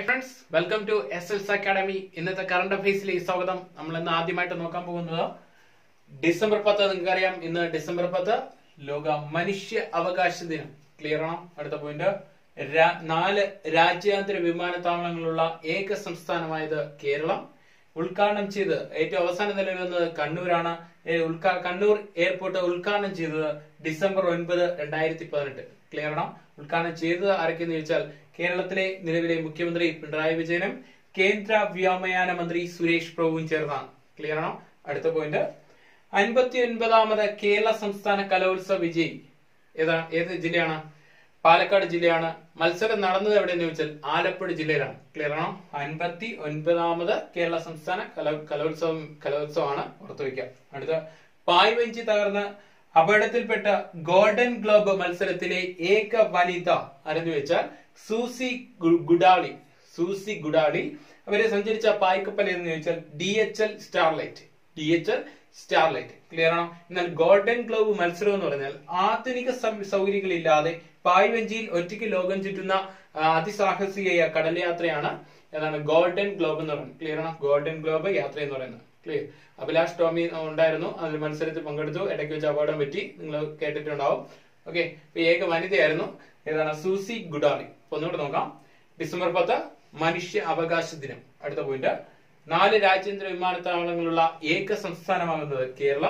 friends welcome to S L's academy ഇന്നത്തെ current അഫയേഴ്സിലേക്ക് സ്വാഗതം നമ്മൾ ഇന്ന് ആദ്യമായിട്ട് നോക്കാൻ പോകുന്നത് ഡിസംബർ പത്ത് നിങ്ങൾക്കറിയാം ഇന്ന് ഡിസംബർ പത്ത് ലോക മനുഷ്യ അവകാശ ദിനം ക്ലിയർ ആണോ അടുത്ത പോയിന്റ് നാല് രാജ്യാന്തര വിമാനത്താവളങ്ങളുള്ള ഏക സംസ്ഥാനമായത് കേരളം ഉദ്ഘാടനം ചെയ്ത് ഏറ്റവും അവസാന നിലയിൽ വന്നത് കണ്ണൂരാണ് ഏ, ഉദ്ഘാ- കണ്ണൂർ എയർപോർട്ട് ഉദ്ഘാടനം ചെയ്തത് ഡിസംബർ ഒൻപത് രണ്ടായിരത്തി പതിനെട്ട് ക്ലിയർ ആണോ ഉദ്ഘാടനം ചെയ്തത് ആരൊക്കെയെന്ന് ചോദിച്ചാൽ കേരളത്തിലെ നിലവിലെ മുഖ്യമന്ത്രി പിണറായി വിജയനും കേന്ദ്ര വ്യോമയാന മന്ത്രി സുരേഷ് പ്രഭുവും ചേർന്നാണ് ക്ലിയർ ആണോ അടുത്ത പോയിന്റ് അൻപത്തി ഒൻപതാമത് കേരള സംസ്ഥാന കലോത്സവ വിജയി ഏതാ ഏത് ജില്ലയാണ് പാലക്കാട് ജില്ലയാണ് മത്സരം നടന്നത് എവിടെയെന്ന് ചോദിച്ചാൽ ആലപ്പുഴ ജില്ലയിലാണ് ക്ലിയർ ആണോ അൻപത്തി ഒൻപതാമത് കേരള സംസ്ഥാന കലോ കലോത്സവം കലോത്സവമാണ് ഓർത്തു വയ്ക്കുക അടുത്ത പായ്വഞ്ചി തകർന്ന് അപകടത്തിൽപ്പെട്ട ഗോൾഡൻ ഗ്ലോബ് മത്സരത്തിലെ ഏക വനിത ആരെന്ന് വെച്ചാൽ സൂസി ഗു- ഗുഡാളി സൂസി ഗുഡാളി അവരെ സഞ്ചരിച്ച പായ്ക്കപ്പൽ എന്ന് ചോദിച്ചാൽ D H L Starlight D H L Starlight clear ആണോ എന്നാൽ ഗോൾഡൻ ഗ്ലോബ് മത്സരം എന്ന് പറഞ്ഞാൽ ആധുനിക സം- സൗകര്യങ്ങളില്ലാതെ പായ്വഞ്ചിയിൽ ഒറ്റയ്ക്ക് ലോകം ചുറ്റുന്ന ആ, അതിസാഹസിക കടൽ യാത്രയാണ് ഏതാണ് ഗോൾഡൻ ഗ്ലോബ് എന്ന് പറയുന്നത് ക്ലിയർ ആണോ ഗോൾഡൻ ഗ്ലോബ് യാത്ര എന്ന് പറയുന്നത് ക്ലിയർ അഭിലാഷ് ടോമി ഉണ്ടായിരുന്നു അതിൽ മത്സരത്തിൽ പങ്കെടുത്തു ഇടയ്ക്ക് വെച്ച് അപകടം പറ്റി നിങ്ങൾ കേട്ടിട്ടുണ്ടാവും ഓക്കെ ഏക വനിതയായിരുന്നു ഏതാണ് സൂസി ഗുഡാളി അപ്പൊ ഒന്നുകൂടെ നോക്കാം ഡിസംബർ പത്ത് മനുഷ്യ അവകാശ ദിനം അടുത്ത പോയിന്റ് നാല് രാജ്യാന്തര വിമാനത്താവളങ്ങളുള്ള ഏക സംസ്ഥാനമാകുന്നത് കേരളം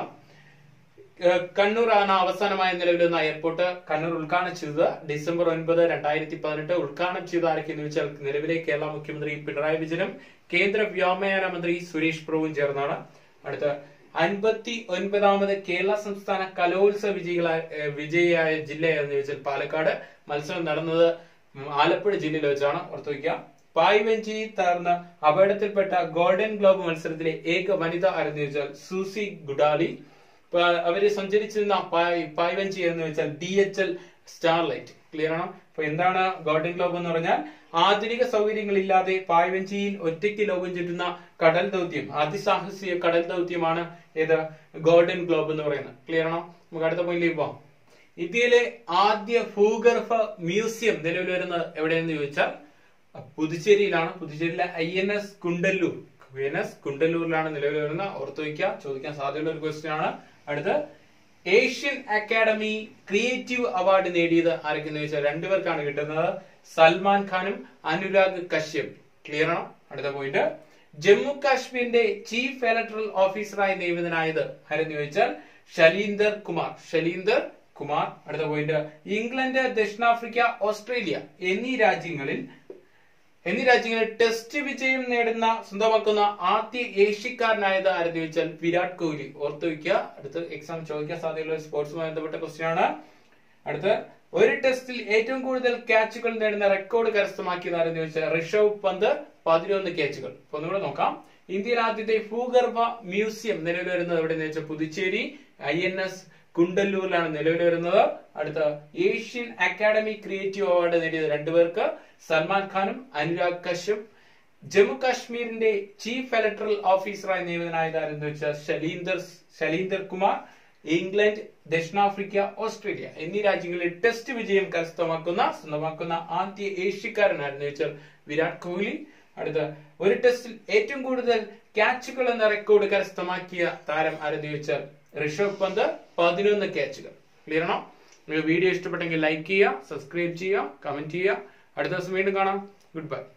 ഏഹ് കണ്ണൂറാണ് അവസാനമായി നിലവിൽ വന്ന എയർപോർട്ട് കണ്ണൂർ ഉദ്ഘാടനം ചെയ്തത് ഡിസംബർ ഒൻപത് രണ്ടായിരത്തി പതിനെട്ട് ഉദ്ഘാടനം ചെയ്ത ആരൊക്കെയെന്ന് വെച്ചാൽ നിലവിലെ കേരള മുഖ്യമന്ത്രി പിണറായി വിജയനും കേന്ദ്ര വ്യോമയാന മന്ത്രി സുരേഷ് പ്രഭുവും ചേർന്നാണ് അടുത്ത അൻപത്തി ഒൻപതാമത് കേരള സംസ്ഥാന കലോത്സവ വിജയികളായ ഏഹ് വിജയിയായ ജില്ലയാണെന്ന് ചോദിച്ചാൽ പാലക്കാട് മത്സരം നടന്നത് ഉം ആലപ്പുഴ ജില്ലയിൽ വെച്ചാണ് ഓർത്തു വയ്ക്കുക പായ്വഞ്ചി തകർന്ന അപകടത്തിൽപ്പെട്ട ഗോൾഡൻ ഗ്ലോബ് മത്സരത്തിലെ ഏക വനിത ആരെന്ന് ചോദിച്ചാൽ സൂസി ഗുഡാലി ഇപ്പൊ അവര് സഞ്ചരിച്ചിരുന്ന പായ് പായ്വഞ്ചി എന്ന് വെച്ചാൽ D H L Starlight clear ആണോ അപ്പൊ എന്താണ് ഗോൾഡൻ ഗ്ലോബ് എന്ന് പറഞ്ഞാൽ ആധുനിക സൗകര്യങ്ങളില്ലാതെ പായ്വഞ്ചിയിൽ ഒറ്റയ്ക്ക് ലോകം ചുറ്റുന്ന കടൽ ദൗത്യം അതിസാഹസിക കടൽ ദൗത്യമാണ് ഏത് ഗോൾഡൻ ഗ്ലോബ് എന്ന് പറയുന്നത് ക്ലിയർ ആണോ നമുക്ക് അടുത്ത പോയിന്റിലേക്ക് പോവാം ഇന്ത്യയിലെ ആദ്യ ഭൂഗർഭ മ്യൂസിയം നിലവിൽ വരുന്നത് എവിടെയെന്ന് ചോദിച്ചാൽ പുതുച്ചേരിയിലാണ് പുതുച്ചേരിയിലെ I N S Kundalur I N S കുണ്ടല്ലൂരിലാണ് നിലവിൽ വരുന്ന ഓർത്തു വയ്ക്കുക ചോദിക്കാൻ സാധ്യതയുള്ള ഒരു ക്വസ്റ്റ്യൻ ആണ് അടുത്ത് ഏഷ്യൻ അക്കാഡമി ക്രിയേറ്റീവ് അവാർഡ് നേടിയത് ആരൊക്കെയെന്ന് ചോദിച്ചാൽ രണ്ടുപേർക്കാണ് കിട്ടുന്നത് സൽമാൻ ഖാനും അനുരാഗ് കശ്യപ് ക്ലിയർ ആണോ അടുത്ത പോയിന്റ് ജമ്മു കാശ്മീരിന്റെ ചീഫ് ഇലക്ടറൽ ഓഫീസറായി നിയമിതനായത് ആരെന്ന് ചോദിച്ചാൽ ഷലീന്ദർ കുമാർ ഷലീന്ദർ കുമാർ അടുത്ത പോയിന്റ് ഇംഗ്ലണ്ട് ദക്ഷിണാഫ്രിക്ക ഓസ്ട്രേലിയ എന്നീ രാജ്യങ്ങളിൽ എന്നീ രാജ്യങ്ങളിൽ ടെസ്റ്റ് വിജയം നേടുന്ന സ്വന്തമാക്കുന്ന ആദ്യ ഏഷ്യക്കാരനായത് ആരെന്ന് ചോദിച്ചാൽ വിരാട് കോഹ്ലി ഓർത്തു വയ്ക്കുക അടുത്ത എക്സാം ചോദിക്കാൻ സാധ്യതയുള്ള സ്പോർട്സുമായി ബന്ധപ്പെട്ട ക്വസ്റ്റ്യൻ ആണ് അടുത്ത് ഒരു ടെസ്റ്റിൽ ഏറ്റവും കൂടുതൽ ക്യാച്ചുകൾ നേടുന്ന റെക്കോർഡ് കരസ്ഥമാക്കിയത് ആരെന്ന് ചോദിച്ചാൽ ഋഷഭ് പന്ത് പതിനൊന്ന് ക്യാച്ചുകൾ അപ്പൊ ഒന്നുകൂടെ നോക്കാം ഇന്ത്യയിൽ ആദ്യത്തെ ഭൂഗർഭ മ്യൂസിയം നിലവിൽ വരുന്നത് എവിടെയെന്ന് വെച്ചാൽ പുതുച്ചേരി ഐ എൻ എസ് കുണ്ടല്ലൂരിലാണ് നിലവിൽ വരുന്നത് അടുത്ത ഏഷ്യൻ അക്കാഡമി ക്രിയേറ്റീവ് അവാർഡ് നേടിയത് രണ്ടുപേർക്ക് സൽമാൻ ഖാനും അനുരാഗ് കശ്യപ് ജമ്മു കാശ്മീരിന്റെ ചീഫ് ഇലക്ടറൽ ഓഫീസറായി നിയമിതനായത് ആരെന്ന് വെച്ചാൽ ഷലീന്ദർ ഷലീന്ദർ കുമാർ ഇംഗ്ലണ്ട് ദക്ഷിണാഫ്രിക്ക ഓസ്ട്രേലിയ എന്നീ രാജ്യങ്ങളിൽ ടെസ്റ്റ് വിജയം കരസ്ഥമാക്കുന്ന സ്വന്തമാക്കുന്ന ആദ്യ ഏഷ്യക്കാരനായിരുന്നു വെച്ചാൽ വിരാട് കോഹ്ലി അടുത്ത ഒരു ടെസ്റ്റിൽ ഏറ്റവും കൂടുതൽ ക്യാച്ചുകൾ എന്ന റെക്കോർഡ് കരസ്ഥമാക്കിയ താരം ആരെന്ന് ചോദിച്ചാൽ ഋഷഭ് പന്ത് പതിനൊന്ന് ക്യാച്ചുകൾ ക്ലിയർ ആണോ നിങ്ങൾക്ക് വീഡിയോ ഇഷ്ടപ്പെട്ടെങ്കിൽ ലൈക്ക് ചെയ്യുക സബ്സ്ക്രൈബ് ചെയ്യുക കമന്റ് ചെയ്യുക അടുത്ത ദിവസം വീണ്ടും കാണാം ഗുഡ് ബൈ